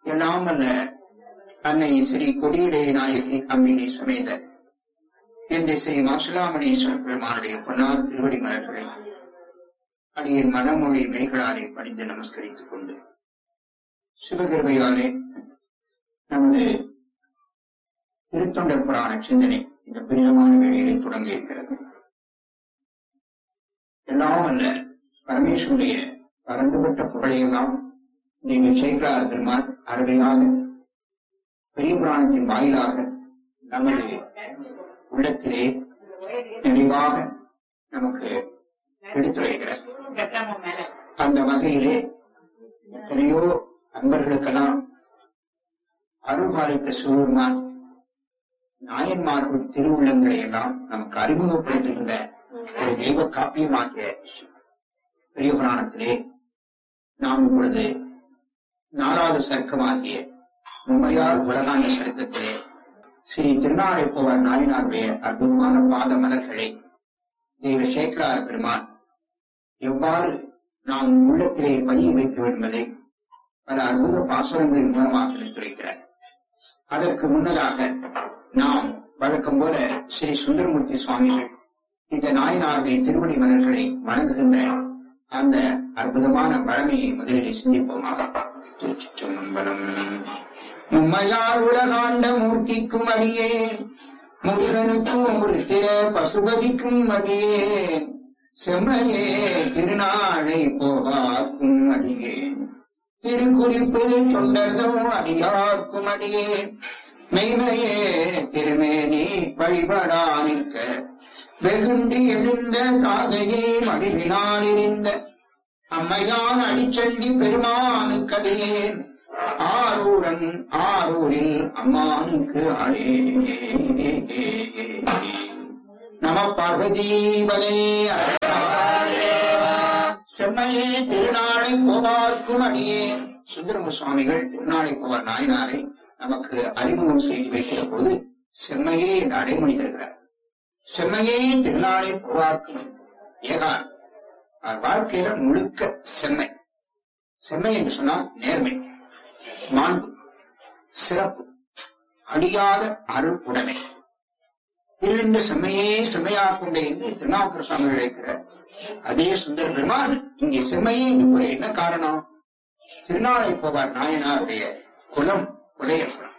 எல்லாம் அல்ல அன்னை ஸ்ரீ கொடியிலே நாயகி அம்பிகை சமேத என்ற ஸ்ரீ மாசுலாமணீஸ்வர பெருமானுடைய பொன்னார் திருவடி மலர்களை அடியின் மனமொழி மெய்களாலே பணிந்து நமஸ்கரித்துக் கொண்டு சிவகிருபையாலே நமது திருத்தொண்டர் புராண சிந்தனை இந்த பிரியமான வேளையிலே தொடங்கி இருக்கிறது எல்லாம் அல்ல பரமேஸ்வருடைய பரந்துபட்ட புகழையெல்லாம் தெய்வ சேகரார் பெருமான் அருமையாக பெரிய புராணத்தின் வாயிலாக நமது உள்ளத்திலே நிறைவாக நமக்கு எடுத்துரைக்கிறார் அந்த வகையிலே எத்தனையோ அன்பர்களுக்கெல்லாம் அருள் பாலித்த சிவபெருமான் நாயன்மார்கள் திருவுள்ளங்களை எல்லாம் நமக்கு அறிமுகப்படுத்துகின்ற ஒரு தெய்வ காப்பியமாகிய பெரிய புராணத்திலே நாம் இப்பொழுது நாலாவது சர்க்கமாகிய மும்மையால் உலகாண்ட சரித்திரத்திலே ஸ்ரீ திருநாளைப்பவர் நாயனாருடைய அற்புதமான பாத மலர்களை தெய்வ சேக்கரார் பெருமான் எவ்வாறு நாம் உள்ளத்திலே பதிய வைக்க என்பதை பல அற்புத பாசுரங்களின் மூலமாக எடுத்துரைக்கிறார் அதற்கு முன்னதாக நாம் வழக்கம் போல ஸ்ரீ சுந்தரமூர்த்தி சுவாமிகள் இந்த நாயனாருடைய திருவடி மலர்களை வணங்குகின்ற அந்த அற்புதமான பழமையை முதலிலே சிந்திப்போமாக திருச்சிற்றம்பலம் மும்மையால் உலகாண்ட மூர்த்திக்கும் அடியேன் முருகனுக்கும் முருத்திர பசுபதிக்கும் அடியேன் செம்மையே திருநாளை போகாக்கும் அடியேன் திருக்குறிப்பு தொண்டர்தும் அடியார்க்கும் அடியேன் மெய்மையே திருமேனி வழிபடா நிற்க வெகுண்டி எழுந்த தாதையே மடிவினால் இருந்த அம்மையான் அடிச்சண்டி பெருமானுக்கடியேன் ஆரூரன் ஆரூரில் அம்மானுக்கு அழே நம பார்வதீபனே செம்மையே திருநாளை போவார்க்கும் அடியே சுந்தரம சுவாமிகள் திருநாளை போவார் நாயனாரை நமக்கு அறிமுகம் செய்து வைக்கிற போது செம்மையே என்று அடைமொழி தருகிறார் செம்மையே திருநாளை போவார்க்கும் ஏகான் அவர் வாழ்க்கையில முழுக்க செம்மை செம்மை என்று சொன்னால் நேர்மை மாண்பு சிறப்பு அழியாத அருள் உடைமை இருந்த செம்மையே செம்மையாக கொண்டே என்று திருநாவுக்கர சுவாமி அழைக்கிறார் அதே சுந்தர பெருமான் இங்கே செம்மையே என்று கூற என்ன காரணம் திருநாளை போவார் நாயனாருடைய குலம் புலையர் குலம்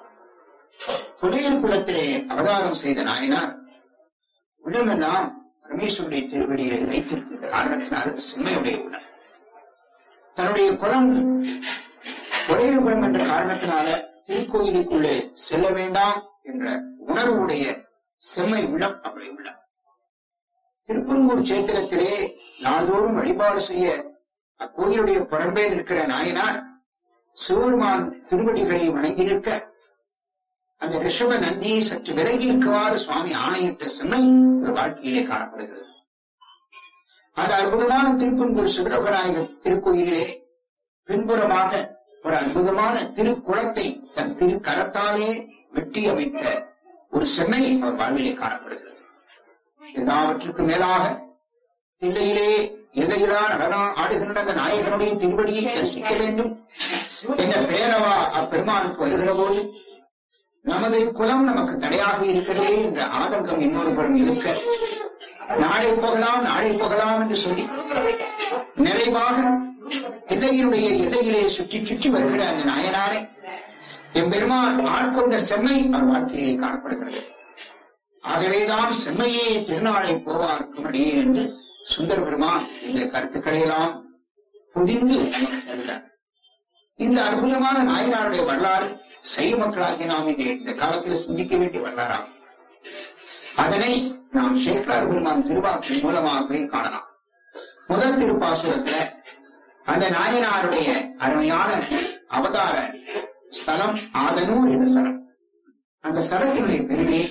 புலையர் குலத்திலே அவதாரம் செய்த நாயனார் உள்ளமெல்லாம் பரமேஸ்வருடைய திருவடியிலே வைத்திருக்கின்ற காரணத்தினால் செம்மையுடைய உணர் தன்னுடைய குலம் புலையர் குலம் என்ற காரணத்தினால திருக்கோயிலுக்குள்ளே செல்ல வேண்டாம் என்ற உணர்வுடைய செம்மை உள்ளம் அவருடைய உள்ளம் திருப்பங்கூர் சேத்திரத்திலே நாள்தோறும் வழிபாடு செய்ய அக்கோயிலுடைய புறம்பே நிற்கிற நாயனார் சிவருமான் திருவடிகளை வணங்கி நிற்க அந்த ரிஷப நந்தியை சற்று விலகி இருக்குமாறு சுவாமி ஆணையிட்ட செம்மை ஒரு வாழ்க்கையிலே காணப்படுகிறது அந்த அற்புதமான திருப்பன்கூர் சிவலோகநாயகர் திருக்கோயிலே பின்புறமாக ஒரு அற்புதமான திருக்குளத்தை தன் திருக்கரத்தாலே வெட்டி அமைத்த ஒரு செம்மை அவர் வாழ்விலே காணப்படுகிறது எல்லாவற்றுக்கும் மேலாக தில்லையிலே எல்லையிலா நடனம் ஆடுகின்ற அந்த நாயகனுடைய திருவடியை தரிசிக்க வேண்டும் என்ற பேரவா அப்பெருமானுக்கு வருகிற போது நமது குலம் நமக்கு தடையாக இருக்கிறதே என்ற ஆதங்கம் இன்னொரு புறம் இருக்க நாளை போகலாம் நாளை போகலாம் என்று சொல்லி நிறைவாக எல்லையினுடைய எல்லையிலே சுற்றி சுற்றி வருகிற அந்த நாயனாரை எம்பெருமான் ஆட்கொண்ட செம்மை அவர் வாழ்க்கையிலே காணப்படுகிறது ஆகவேதான் செம்மையே திருநாளை போவார்க்கும் அடியே என்று சுந்தர பெருமான் இந்த கருத்துக்களை எல்லாம் புதிந்து நமக்கு தருகிறார் இந்த அற்புதமான நாயனாருடைய வரலாறு சைவ மக்களாகிய நாம் இன்று இந்த காலத்தில் சிந்திக்க வேண்டிய வரலாறாகும் அதனை நாம் சேக்கலார் பெருமான் திருவாக்கின் மூலமாகவே காணலாம் முதல் திருப்பாசுரத்துல அந்த நாயனாருடைய அருமையான அவதார ஸ்தலம் ஆதனூர் என்ற ஸ்தலம் அந்த ஸ்தலத்தினுடைய பெருமையை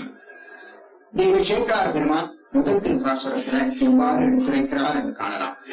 தெய்வ சேக்கலார் பெருமான் முதல் திருப்பாசுரத்துல இவ்வாறு எடுத்துரைக்கிறார் என்று காணலாம்